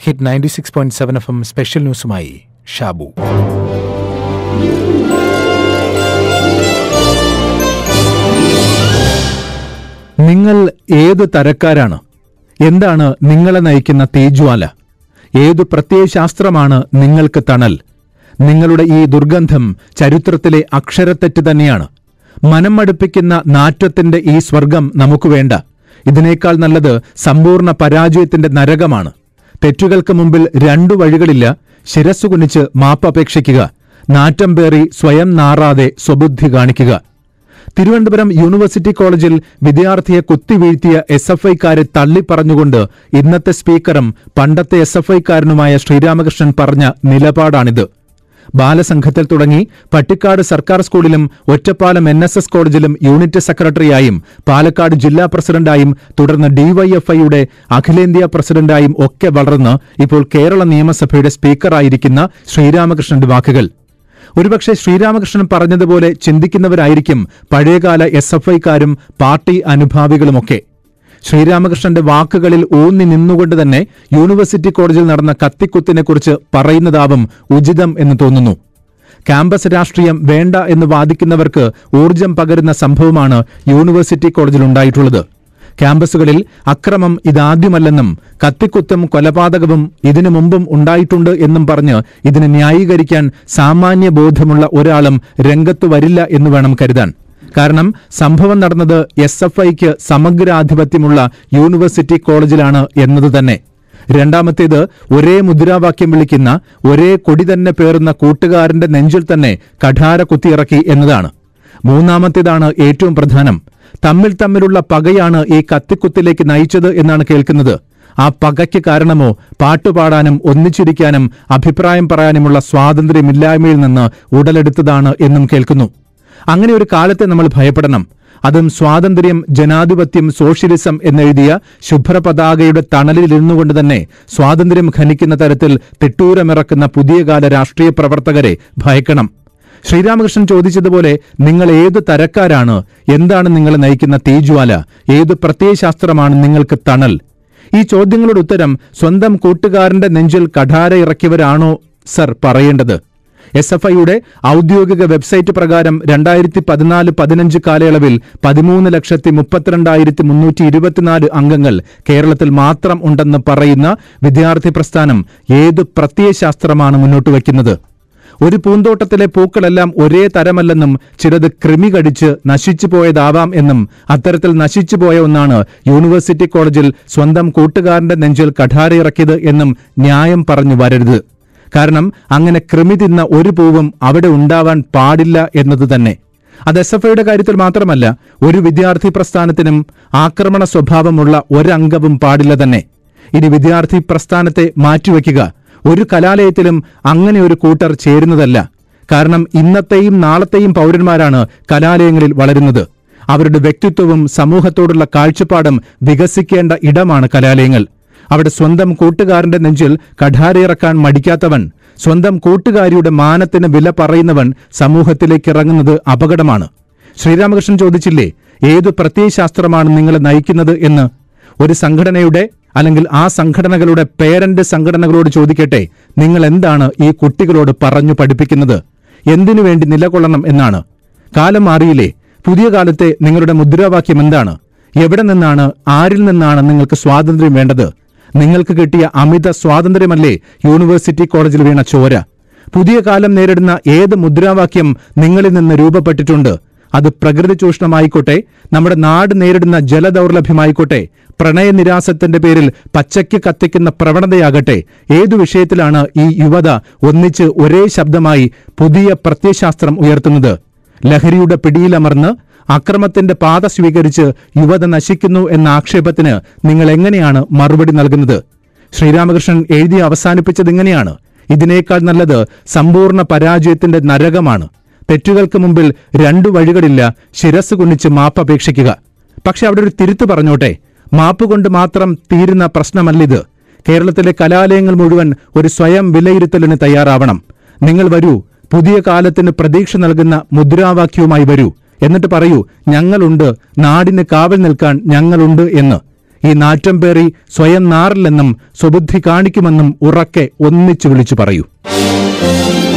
hit ninety six point seven F M special ന്യൂസുമായി ഷാബു നിങ്ങൾ ഏതു തരക്കാരാണ് എന്താണ് നിങ്ങളെ നയിക്കുന്ന തേജ്വാല ഏതു പ്രത്യയശാസ്ത്രമാണ് നിങ്ങൾക്ക് തണൽ നിങ്ങളുടെ ഈ ദുർഗന്ധം ചരിത്രത്തിലെ അക്ഷരത്തെറ്റ് തന്നെയാണ് മനം മടുപ്പിക്കുന്ന നാറ്റത്തിന്റെ ഈ സ്വർഗം നമുക്ക് വേണ്ട ഇതിനേക്കാൾ നല്ലത് സമ്പൂർണ്ണ പരാജയത്തിന്റെ നരകമാണ് തെറ്റുകൾക്ക് മുമ്പിൽ രണ്ടു വഴികളില്ല ശിരസ്സു കുനിച്ച് മാപ്പപേക്ഷിക്കുക നാറ്റം പേറി സ്വയം നാറാതെ സ്വബുദ്ധി കാണിക്കുക തിരുവനന്തപുരം യൂണിവേഴ്സിറ്റി കോളേജിൽ വിദ്യാർത്ഥിയെ കുത്തിവീഴ്ത്തിയ എസ് എഫ് ഐക്കാരെ തള്ളിപ്പറഞ്ഞുകൊണ്ട് ഇന്നത്തെ സ്പീക്കറും പണ്ടത്തെ എസ് എഫ് ഐക്കാരനുമായ ശ്രീരാമകൃഷ്ണൻ പറഞ്ഞ നിലപാടാണിത് ബാലസംഘത്തിൽ തുടങ്ങി പട്ടിക്കാട് സർക്കാർ സ്കൂളിലും ഒറ്റപ്പാലം എൻ എസ് എസ് കോളേജിലും യൂണിറ്റ് സെക്രട്ടറിയായും പാലക്കാട് ജില്ലാ പ്രസിഡന്റായും തുടർന്ന് ഡിവൈഎഫ്ഐയുടെ അഖിലേന്ത്യാ പ്രസിഡന്റായും ഒക്കെ വളർന്ന് ഇപ്പോൾ കേരള നിയമസഭയുടെ സ്പീക്കറായിരിക്കുന്ന ശ്രീരാമകൃഷ്ണന്റെ വാക്കുകൾ ഒരുപക്ഷെ ശ്രീരാമകൃഷ്ണൻ പറഞ്ഞതുപോലെ ചിന്തിക്കുന്നവരായിരിക്കും പഴയകാല എസ് എഫ് ഐക്കാരും പാർട്ടി അനുഭാവികളുമൊക്കെ ശ്രീരാമകൃഷ്ണന്റെ വാക്കുകളിൽ ഊന്നി നിന്നുകൊണ്ട് തന്നെ യൂണിവേഴ്സിറ്റി കോളേജിൽ നടന്ന കത്തിക്കുത്തിനെക്കുറിച്ച് പറയുന്നതാവും ഉചിതം എന്ന് തോന്നുന്നു ക്യാമ്പസ് രാഷ്ട്രീയം വേണ്ട എന്ന് വാദിക്കുന്നവർക്ക് ഊർജം പകരുന്ന സംഭവമാണ് യൂണിവേഴ്സിറ്റി കോളേജിൽ ഉണ്ടായിട്ടുള്ളത് ക്യാമ്പസുകളിൽ അക്രമം ഇതാദ്യമല്ലെന്നും കത്തിക്കുത്തും കൊലപാതകവും ഇതിനു മുമ്പും ഉണ്ടായിട്ടുണ്ട് എന്നും പറഞ്ഞ് ഇതിനെ ന്യായീകരിക്കാൻ സാമാന്യ ബോധമുള്ള ഒരാളും രംഗത്തു വരില്ല എന്ന് വേണം കരുതാൻ കാരണം സംഭവം നടന്നത് എസ് എഫ് ഐക്ക് സമഗ്രാധിപത്യമുള്ള യൂണിവേഴ്സിറ്റി കോളേജിലാണ് എന്നത് തന്നെ രണ്ടാമത്തേത് ഒരേ മുദ്രാവാക്യം വിളിക്കുന്ന ഒരേ കൊടി തന്നെ പേറുന്ന കൂട്ടുകാരന്റെ നെഞ്ചിൽ തന്നെ കഠാര കുത്തിയിറക്കി എന്നതാണ് മൂന്നാമത്തേതാണ് ഏറ്റവും പ്രധാനം തമ്മിൽ തമ്മിലുള്ള പകയാണ് ഈ കത്തിക്കുത്തിലേക്ക് നയിച്ചത് എന്നാണ് കേൾക്കുന്നത് ആ പകയ്ക്ക് കാരണമോ പാട്ടുപാടാനും ഒന്നിച്ചിരിക്കാനും അഭിപ്രായം പറയാനുമുള്ള സ്വാതന്ത്ര്യമില്ലായ്മയിൽ നിന്ന് ഉടലെടുത്തതാണ് എന്നും കേൾക്കുന്നു അങ്ങനെ ഒരു കാലത്തെ നമ്മൾ ഭയപ്പെടണം അതും സ്വാതന്ത്ര്യം ജനാധിപത്യം സോഷ്യലിസം എന്നെഴുതിയ ശുഭ്രപതാകയുടെ തണലിൽ ഇരുന്നുകൊണ്ട് തന്നെ സ്വാതന്ത്ര്യം ഖനിക്കുന്ന തരത്തിൽ തിട്ടൂരമിറക്കുന്ന പുതിയ കാല രാഷ്ട്രീയ പ്രവർത്തകരെ ഭയക്കണം ശ്രീരാമകൃഷ്ണൻ ചോദിച്ചതുപോലെ നിങ്ങൾ ഏതു തരക്കാരാണ് എന്താണ് നിങ്ങളെ നയിക്കുന്ന തീജ്വാല ഏതു പ്രത്യയശാസ്ത്രമാണ് നിങ്ങൾക്ക് തണൽ ഈ ചോദ്യങ്ങളുടെ ഉത്തരം സ്വന്തം കൂട്ടുകാരന്റെ നെഞ്ചിൽ കഠാര ഇറക്കിയവരാണോ സർ പറയേണ്ടത് എസ് എഫ് ഐയുടെ ഔദ്യോഗിക വെബ്സൈറ്റ് പ്രകാരം രണ്ടായിരത്തി പതിനാല് പതിനഞ്ച് കാലയളവിൽ പതിമൂന്ന് ലക്ഷത്തി മുപ്പത്തിരണ്ടായിരത്തി മുന്നൂറ്റി ഇരുപത്തിനാല് അംഗങ്ങൾ കേരളത്തിൽ മാത്രം ഉണ്ടെന്ന് പറയുന്ന വിദ്യാർത്ഥി പ്രസ്ഥാനം ഏത് പ്രത്യയശാസ്ത്രമാണ് മുന്നോട്ട് വയ്ക്കുന്നത് ഒരു പൂന്തോട്ടത്തിലെ പൂക്കളെല്ലാം ഒരേ തരമല്ലെന്നും ചിലത് കൃമി കടിച്ച് നശിച്ചു പോയതാവാം എന്നും അത്തരത്തിൽ നശിച്ചു പോയ ഒന്നാണ് യൂണിവേഴ്സിറ്റി കോളേജിൽ സ്വന്തം കൂട്ടുകാരന്റെ നെഞ്ചിൽ കഠാരയിറക്കിയത് എന്നും ന്യായം പറഞ്ഞു വരരുത് കാരണം അങ്ങനെ കൃമി തിന്ന ഒരു പൂവും അവിടെ ഉണ്ടാവാൻ പാടില്ല എന്നത് തന്നെ അത് എസ് എഫ് ഐയുടെ കാര്യത്തിൽ മാത്രമല്ല ഒരു വിദ്യാർത്ഥി പ്രസ്ഥാനത്തിനും ആക്രമണ സ്വഭാവമുള്ള ഒരംഗവും പാടില്ല തന്നെ ഇനി വിദ്യാർത്ഥി പ്രസ്ഥാനത്തെ മാറ്റിവെക്കുക ഒരു കലാലയത്തിലും അങ്ങനെ ഒരു കൂട്ടർ ചേരുന്നതല്ല കാരണം ഇന്നത്തെയും നാളത്തെയും പൗരന്മാരാണ് കലാലയങ്ങളിൽ വളരുന്നത് അവരുടെ വ്യക്തിത്വവും സമൂഹത്തോടുള്ള കാഴ്ചപ്പാടും വികസിക്കേണ്ട ഇടമാണ് കലാലയങ്ങൾ അവിടെ സ്വന്തം കൂട്ടുകാരന്റെ നെഞ്ചിൽ കഠാരയിറക്കാൻ മടിക്കാത്തവൻ സ്വന്തം കൂട്ടുകാരിയുടെ മാനത്തിന് വില പറയുന്നവൻ സമൂഹത്തിലേക്ക് ഇറങ്ങുന്നത് അപകടമാണ് ശ്രീരാമകൃഷ്ണൻ ചോദിച്ചില്ലേ ഏതു പ്രത്യയശാസ്ത്രമാണ് നിങ്ങളെ നയിക്കുന്നത് എന്ന് ഒരു സംഘടനയുടെ അല്ലെങ്കിൽ ആ സംഘടനകളുടെ പേരന്റ് സംഘടനകളോട് ചോദിക്കട്ടെ നിങ്ങൾ എന്താണ് ഈ കുട്ടികളോട് പറഞ്ഞു പഠിപ്പിക്കുന്നത് എന്തിനു വേണ്ടി നിലകൊള്ളണം എന്നാണ് കാലം മാറിയില്ലേ പുതിയ കാലത്തെ നിങ്ങളുടെ മുദ്രാവാക്യം എന്താണ് എവിടെ നിന്നാണ് ആരിൽ നിന്നാണ് നിങ്ങൾക്ക് സ്വാതന്ത്ര്യം വേണ്ടത് നിങ്ങൾക്ക് കിട്ടിയ അമിത സ്വാതന്ത്ര്യമല്ലേ യൂണിവേഴ്സിറ്റി കോളേജിൽ വീണ ചോര പുതിയ കാലം നേരിടുന്ന ഏത് മുദ്രാവാക്യം നിങ്ങളിൽ നിന്ന് രൂപപ്പെട്ടിട്ടുണ്ട് അത് പ്രകൃതി ചൂഷണമായിക്കോട്ടെ നമ്മുടെ നാട് നേരിടുന്ന ജലദൗർലഭ്യമായിക്കോട്ടെ പ്രണയനിരാസത്തിന്റെ പേരിൽ പച്ചയ്ക്ക് കത്തിക്കുന്ന പ്രവണതയാകട്ടെ ഏതു വിഷയത്തിലാണ് ഈ യുവത ഒന്നിച്ച് ഒരേ ശബ്ദമായി പുതിയ പ്രത്യയശാസ്ത്രം ഉയർത്തുന്നത് ലഹരിയുടെ പിടിയിലമർന്ന് അക്രമത്തിന്റെ പാത സ്വീകരിച്ച് യുവത നശിക്കുന്നു എന്ന ആക്ഷേപത്തിന് നിങ്ങൾ എങ്ങനെയാണ് മറുപടി നൽകുന്നത് ശ്രീരാമകൃഷ്ണൻ എഴുതി അവസാനിപ്പിച്ചത് ഇങ്ങനെയാണ് ഇതിനേക്കാൾ നല്ലത് സമ്പൂർണ്ണ പരാജയത്തിന്റെ നരകമാണ് തെറ്റുകൾക്ക് മുമ്പിൽ രണ്ടു വഴികളില്ല ശിരസ് കുനിച്ച് മാപ്പപേക്ഷിക്കുക പക്ഷെ അവിടെ ഒരു തിരുത്തു പറഞ്ഞോട്ടെ മാപ്പ് കൊണ്ട് മാത്രം തീരുന്ന പ്രശ്നമല്ലിത് കേരളത്തിലെ കലാലയങ്ങൾ മുഴുവൻ ഒരു സ്വയം വിലയിരുത്തലിന് തയ്യാറാവണം നിങ്ങൾ വരൂ പുതിയ കാലത്തിന് പ്രതീക്ഷ നൽകുന്ന മുദ്രാവാക്യവുമായി വരൂ എന്നിട്ട് പറയൂ ഞങ്ങളുണ്ട് നാടിന് കാവൽ നിൽക്കാൻ ഞങ്ങളുണ്ട് എന്ന് ഈ നാറ്റം പേറി സ്വയം നാറില്ലെന്നും സ്വബുദ്ധി കാണിക്കുമെന്നും ഉറക്കെ ഒന്നിച്ചു വിളിച്ചു പറയൂ